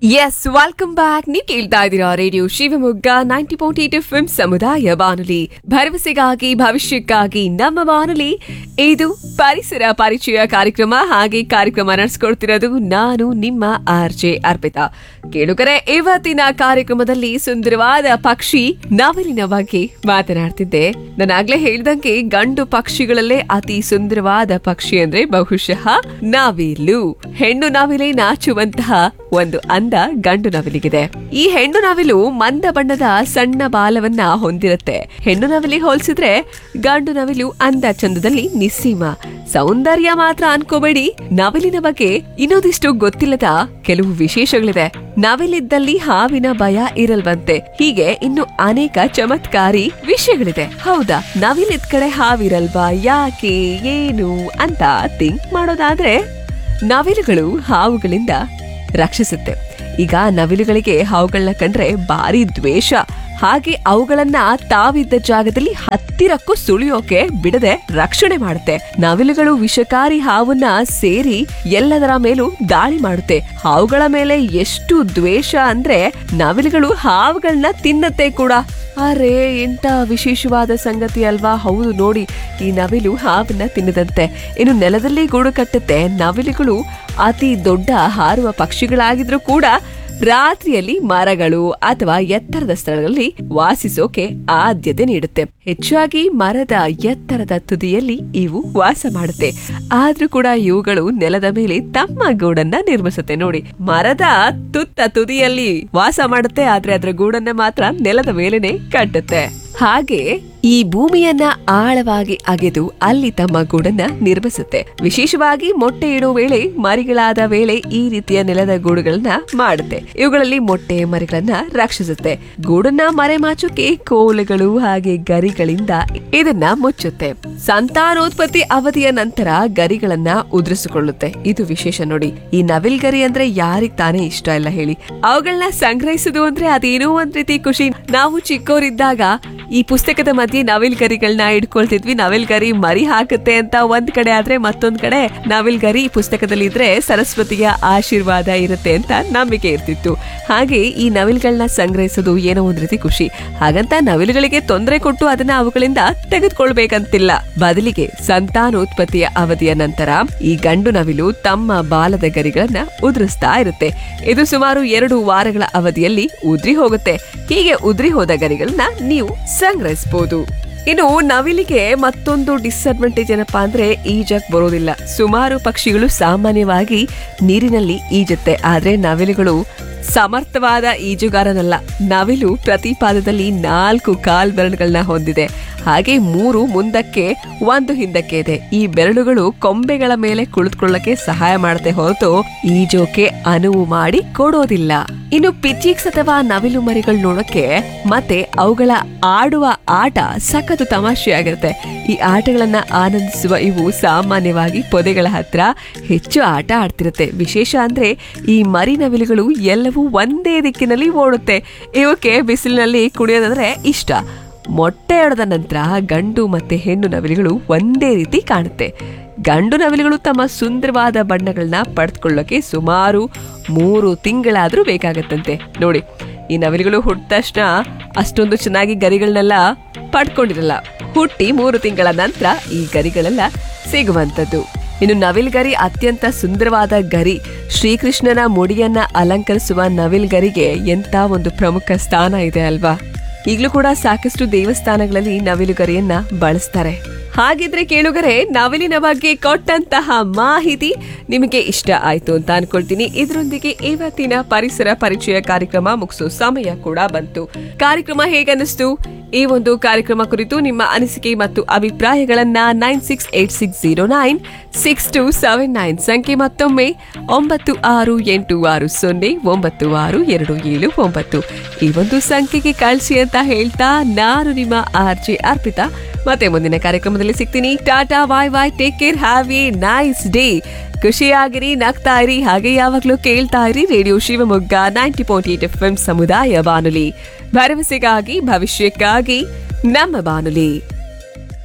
S welcome back ನೀವು ಕೇಳ್ತಾ ಇದ್ದೀರಾ radio Shivamogga ninety point eight F M ಸಮುದಾಯ ಬಾನುಲಿ ಭರವಸೆಗಾಗಿ ಭವಿಷ್ಯಕ್ಕಾಗಿ ನಮ್ಮ ಬಾನುಲಿ ಇದು ಪರಿಸರ ಪರಿಚಯ ಕಾರ್ಯಕ್ರಮ ಹಾಗೆ ಕಾರ್ಯಕ್ರಮ ನಡೆಸ್ಕೊಡ್ತಿರೋದು ನಾನು ನಿಮ್ಮ ಆರ್ ಜೆ ಅರ್ಪಿತಾ ಕೇಳುಗರೆ ಇವತ್ತಿನ ಕಾರ್ಯಕ್ರಮದಲ್ಲಿ ಸುಂದರವಾದ ಪಕ್ಷಿ ನವಲಿನ ಬಗ್ಗೆ ಮಾತನಾಡ್ತಿದ್ದೆ ನಾನಾಗ್ಲೇ ಹೇಳ್ದಂಗೆ ಗಂಡು ಪಕ್ಷಿಗಳಲ್ಲೇ ಅತಿ ಸುಂದರವಾದ ಪಕ್ಷಿ ಅಂದ್ರೆ ಬಹುಶಃ ನವಿಲು ಹೆಣ್ಣು ನವಿಲೆ ನಾಚುವಂತಹ ಒಂದು ಅಂದ ಗಂಡು ನವಿಲಿಗಿದೆ ಈ ಹೆಣ್ಣು ನವಿಲು ಮಂದ ಬಣ್ಣದ ಸಣ್ಣ ಬಾಲವನ್ನ ಹೊಂದಿರುತ್ತೆ ಹೆಣ್ಣು ನವಿಲಿಗೆ ಹೋಲಿಸಿದ್ರೆ ಗಂಡು ನವಿಲು ಅಂದ ಚಂದದಲ್ಲಿ ನಿಸ್ಸೀಮ ಸೌಂದರ್ಯ ಮಾತ್ರ ಅನ್ಕೋಬೇಡಿ ನವಿಲಿನ ಬಗ್ಗೆ ಇನ್ನೊಂದಿಷ್ಟು ಗೊತ್ತಿಲ್ಲದ ಕೆಲವು ವಿಶೇಷಗಳಿದೆ ನವಿಲಿದ್ದಲ್ಲಿ ಹಾವಿನ ಭಯ ಇರಲ್ವಂತೆ ಹೀಗೆ ಇನ್ನು ಅನೇಕ ಚಮತ್ಕಾರಿ ವಿಷಯಗಳಿದೆ ಹೌದಾ ನವಿಲಿದ್ ಕಡೆ ಹಾವಿರಲ್ವಾ ಯಾಕೆ ಏನು ಅಂತ ಥಿಂಕ್ ಮಾಡೋದಾದ್ರೆ ನವಿಲುಗಳು ಹಾವುಗಳಿಂದ ರಕ್ಷಿಸುತ್ತೆ ಈಗ ನವಿಲುಗಳಿಗೆ ಹಾವುಗಳನ್ನ ಕಂಡ್ರೆ ಭಾರಿ ದ್ವೇಷ ಹಾಗೆ ಅವುಗಳನ್ನ ತಾವಿದ್ದ ಜಾಗದಲ್ಲಿ ಹತ್ತಿರಕ್ಕೂ ಸುಳಿಯೋಕೆ ಬಿಡದೆ ರಕ್ಷಣೆ ಮಾಡುತ್ತೆ ನವಿಲುಗಳು ವಿಷಕಾರಿ ಹಾವನ್ನ ಸೇರಿ ಎಲ್ಲದರ ಮೇಲೂ ದಾಳಿ ಮಾಡುತ್ತೆ ಹಾವುಗಳ ಮೇಲೆ ಎಷ್ಟು ದ್ವೇಷ ಅಂದ್ರೆ ನವಿಲುಗಳು ಹಾವುಗಳನ್ನ ತಿನ್ನತ್ತೆ ಕೂಡ ಅರೆ ಎಂತ ವಿಶೇಷವಾದ ಸಂಗತಿ ಅಲ್ವಾ ಹೌದು ನೋಡಿ ಈ ನವಿಲು ಹಾವನ್ನ ತಿನ್ನದಂತೆ ಇನ್ನು ನೆಲದಲ್ಲಿ ಗೂಡು ಕಟ್ಟುತ್ತೆ ನವಿಲುಗಳು ಅತಿ ದೊಡ್ಡ ಹಾರುವ ಪಕ್ಷಿಗಳಾಗಿದ್ರೂ ಕೂಡ ರಾತ್ರಿಯಲ್ಲಿ ಮರಗಳು ಅಥವಾ ಎತ್ತರದ ಸ್ಥಳಗಳಲ್ಲಿ ವಾಸಿಸೋಕೆ ಆದ್ಯತೆ ನೀಡುತ್ತೆ ಹೆಚ್ಚಾಗಿ ಮರದ ಎತ್ತರದ ತುದಿಯಲ್ಲಿ ಇವು ವಾಸ ಮಾಡುತ್ತೆ ಆದ್ರೂ ಕೂಡ ಇವುಗಳು ನೆಲದ ಮೇಲೆ ತಮ್ಮ ಗೂಡನ್ನ ನಿರ್ಮಿಸುತ್ತೆ ನೋಡಿ ಮರದ ತುತ್ತ ತುದಿಯಲ್ಲಿ ವಾಸ ಮಾಡುತ್ತೆ ಆದ್ರೆ ಅದರ ಗೂಡನ್ನ ಮಾತ್ರ ನೆಲದ ಮೇಲೆನೆ ಕಟ್ಟುತ್ತೆ ಹಾಗೆ ಈ ಭೂಮಿಯನ್ನ ಆಳವಾಗಿ ಅಗೆದು ಅಲ್ಲಿ ತಮ್ಮ ಗೂಡನ್ನ ನಿರ್ಮಿಸುತ್ತೆ ವಿಶೇಷವಾಗಿ ಮೊಟ್ಟೆ ಇಡೋ ವೇಳೆ ಮರಿಗಳಾದ ವೇಳೆ ಈ ರೀತಿಯ ನೆಲದ ಗೂಡುಗಳನ್ನ ಮಾಡುತ್ತೆ ಇವುಗಳಲ್ಲಿ ಮೊಟ್ಟೆ ಮರಿಗಳನ್ನ ರಕ್ಷಿಸುತ್ತೆ ಗೂಡನ್ನ ಮರೆಮಾಚೋಕೆ ಕೋಲುಗಳು ಹಾಗೆ ಗರಿಗಳಿಂದ ಇದನ್ನ ಮುಚ್ಚುತ್ತೆ ಸಂತಾನೋತ್ಪತ್ತಿ ಅವಧಿಯ ನಂತರ ಗರಿಗಳನ್ನ ಉದುರಿಸಿಕೊಳ್ಳುತ್ತೆ ಇದು ವಿಶೇಷ ನೋಡಿ ಈ ನವಿಲ್ ಗರಿ ಅಂದ್ರೆ ಯಾರಿಗ್ ತಾನೇ ಇಷ್ಟ ಇಲ್ಲ ಹೇಳಿ ಅವುಗಳನ್ನ ಸಂಗ್ರಹಿಸುದು ಅಂದ್ರೆ ಅದೇನೋ ಒಂದ್ ರೀತಿ ಖುಷಿ ನಾವು ಚಿಕ್ಕವರಿದ್ದಾಗ ಈ ಪುಸ್ತಕದ ಮಧ್ಯೆ ನವಿಲ್ ಗರಿಗಳನ್ನ ಇಟ್ಕೊಳ್ತಿದ್ವಿ ನವಿಲ್ ಗರಿ ಮರಿ ಹಾಕುತ್ತೆ ಅಂತ ಒಂದ್ ಕಡೆ ಆದ್ರೆ ಮತ್ತೊಂದ್ ಕಡೆ ನವಿಲ್ ಗರಿ ಪುಸ್ತಕದಲ್ಲಿ ಇದ್ರೆ ಸರಸ್ವತಿಯ ಆಶೀರ್ವಾದ ಇರುತ್ತೆ ಅಂತ ನಂಬಿಕೆ ಇರ್ತಿತ್ತು ಹಾಗೆ ಈ ನವಿಲ್ಗಳನ್ನ ಸಂಗ್ರಹಿಸೋದು ಏನೋ ಒಂದ್ ರೀತಿ ಖುಷಿ ಹಾಗಂತ ನವಿಲುಗಳಿಗೆ ತೊಂದರೆ ಕೊಟ್ಟು ಅದನ್ನ ಅವುಗಳಿಂದ ತೆಗೆದುಕೊಳ್ಬೇಕಂತಿಲ್ಲ ಬದಲಿಗೆ ಸಂತಾನೋತ್ಪತ್ತಿಯ ಅವಧಿಯ ನಂತರ ಈ ಗಂಡು ನವಿಲು ತಮ್ಮ ಬಾಲದ ಗರಿಗಳನ್ನ ಉದುರಿಸ್ತಾ ಇರುತ್ತೆ ಇದು ಸುಮಾರು ಎರಡು ವಾರಗಳ ಅವಧಿಯಲ್ಲಿ ಉದ್ರಿ ಹೋಗುತ್ತೆ ಹೀಗೆ ಉದ್ರಿ ಹೋದ ಗರಿಗಳನ್ನ ನೀವು ಸಂಗ್ರಹಿಸಬಹುದು ಇನ್ನು ನವಿಲಿಗೆ ಮತ್ತೊಂದು ಡಿಸ್ಅಡ್ವಾಂಟೇಜ್ ಏನಪ್ಪಾ ಅಂದ್ರೆ ಈಜಕ್ ಬರೋದಿಲ್ಲ ಸುಮಾರು ಪಕ್ಷಿಗಳು ಸಾಮಾನ್ಯವಾಗಿ ನೀರಿನಲ್ಲಿ ಈಜುತ್ತೆ ಆದ್ರೆ ನವಿಲುಗಳು ಸಮರ್ಥವಾದ ಈಜುಗಾರನಲ್ಲ ನವಿಲು ಪ್ರತಿ ಪಾದದಲ್ಲಿ ನಾಲ್ಕು ಕಾಲ್ ಬೆರಳುಗಳನ್ನ ಹೊಂದಿದೆ ಹಾಗೆ ಮೂರು ಮುಂದಕ್ಕೆ ಒಂದು ಹಿಂದಕ್ಕೆ ಇದೆ ಈ ಬೆರಳುಗಳು ಕೊಂಬೆಗಳ ಮೇಲೆ ಕುಳಿತುಕೊಳ್ಳಕ್ಕೆ ಸಹಾಯ ಮಾಡುತ್ತೆ ಹೊರತು ಈಜೋಕೆ ಅನುವು ಮಾಡಿ ಕೊಡೋದಿಲ್ಲ ಇನ್ನು ಪಿಚಿಕ್ಸ್ ಅಥವಾ ನವಿಲು ಮರಿಗಳು ನೋಡಕ್ಕೆ ಮತ್ತೆ ಅವುಗಳ ಆಡುವ ಆಟ ಸಖತ್ತು ತಮಾಷೆಯಾಗಿರುತ್ತೆ ಈ ಆಟಗಳನ್ನ ಆನಂದಿಸುವ ಇವು ಸಾಮಾನ್ಯವಾಗಿ ಪೊದೆಗಳ ಹತ್ರ ಹೆಚ್ಚು ಆಟ ಆಡ್ತಿರುತ್ತೆ ವಿಶೇಷ ಅಂದ್ರೆ ಈ ಮರಿ ನವಿಲುಗಳು ಎಲ್ಲವೂ ಒಂದೇ ದಿಕ್ಕಿನಲ್ಲಿ ಓಡುತ್ತೆ ಇವಕ್ಕೆ ಬಿಸಿಲಿನಲ್ಲಿ ಕುಡಿಯೋದಂದ್ರೆ ಇಷ್ಟ ಮೊಟ್ಟೆ ಹೊಡೆದ ನಂತರ ಗಂಡು ಮತ್ತೆ ಹೆಣ್ಣು ನವಿಲುಗಳು ಒಂದೇ ರೀತಿ ಕಾಣುತ್ತೆ ಗಂಡು ನವಿಲುಗಳು ತಮ್ಮ ಸುಂದರವಾದ ಬಣ್ಣಗಳನ್ನ ಪಡೆದುಕೊಳ್ಳೋಕೆ ಸುಮಾರು ಮೂರು ತಿಂಗಳಾದ್ರೂ ಬೇಕಾಗತ್ತಂತೆ ನೋಡಿ ಈ ನವಿಲುಗಳು ಹುಟ್ಟ ತಕ್ಷಣ ಅಷ್ಟೊಂದು ಚೆನ್ನಾಗಿ ಗರಿಗಳನ್ನೆಲ್ಲ ಪಡ್ಕೊಂಡಿರಲ್ಲ ಹುಟ್ಟಿ ಮೂರು ತಿಂಗಳ ನಂತರ ಈ ಗರಿಗಳೆಲ್ಲ ಸಿಗುವಂಥದ್ದು ಇನ್ನು ನವಿಲ್ ಗರಿ ಅತ್ಯಂತ ಸುಂದರವಾದ ಗರಿ ಶ್ರೀಕೃಷ್ಣನ ಮುಡಿಯನ್ನ ಅಲಂಕರಿಸುವ ನವಿಲ್ ಗರಿಗೆ ಎಂತ ಒಂದು ಪ್ರಮುಖ ಸ್ಥಾನ ಇದೆ ಅಲ್ವಾ ಈಗಲೂ ಕೂಡ ಸಾಕಷ್ಟು ದೇವಸ್ಥಾನಗಳಲ್ಲಿ ನವಿಲುಗರಿಯನ್ನ ಬಳಸ್ತಾರೆ ಹಾಗಿದ್ರೆ ಕೇಳುಗರೆ ನವಿಲಿನ ಬಗ್ಗೆ ಕೊಟ್ಟಂತಹ ಮಾಹಿತಿ ನಿಮಗೆ ಇಷ್ಟ ಆಯ್ತು ಅಂತ ಅನ್ಕೊಳ್ತೀನಿ ಇದರೊಂದಿಗೆ ಇವತ್ತಿನ ಪರಿಸರ ಪರಿಚಯ ಕಾರ್ಯಕ್ರಮ ಮುಗಿಸೋ ಸಮಯ ಕೂಡ ಬಂತು ಕಾರ್ಯಕ್ರಮ ಹೇಗನ್ನಿಸ್ತು ಈ ಒಂದು ಕಾರ್ಯಕ್ರಮ ಕುರಿತು ನಿಮ್ಮ ಅನಿಸಿಕೆ ಮತ್ತು ಅಭಿಪ್ರಾಯಗಳನ್ನ nine six eight six zero nine six two seven nine ಸಂಖ್ಯೆ ಮತ್ತೊಮ್ಮೆ ಒಂಬತ್ತು ಆರು ಎಂಟು ಆರು ಸೊನ್ನೆ ಒಂಬತ್ತು ಆರು ಎರಡು ಏಳು ಒಂಬತ್ತು ಈ ಒಂದು ಸಂಖ್ಯೆಗೆ ಕಳಿಸಿ ಅಂತ ಹೇಳ್ತಾ ನಾನು ನಿಮ್ಮ ಆರ್ ಜೆ ಅರ್ಪಿತಾ ಮತ್ತೆ ಮುಂದಿನ ಕಾರ್ಯಕ್ರಮದಲ್ಲಿ ಸಿಗ್ತೀನಿ tata bye bye take care have a nice day ಖುಷಿಯಾಗಿರಿ ನಗ್ತಾ ಇರಿ ಹಾಗೆ ಯಾವಾಗ್ಲೂ ಕೇಳ್ತಾ ಇರಿ radio Shivamogga ninety point eight F M ಸಮುದಾಯ ಬಾನುಲಿ ಭರವಸೆಗಾಗಿ ಭವಿಷ್ಯಕ್ಕಾಗಿ ನಮ್ಮ ಬಾನುಲಿ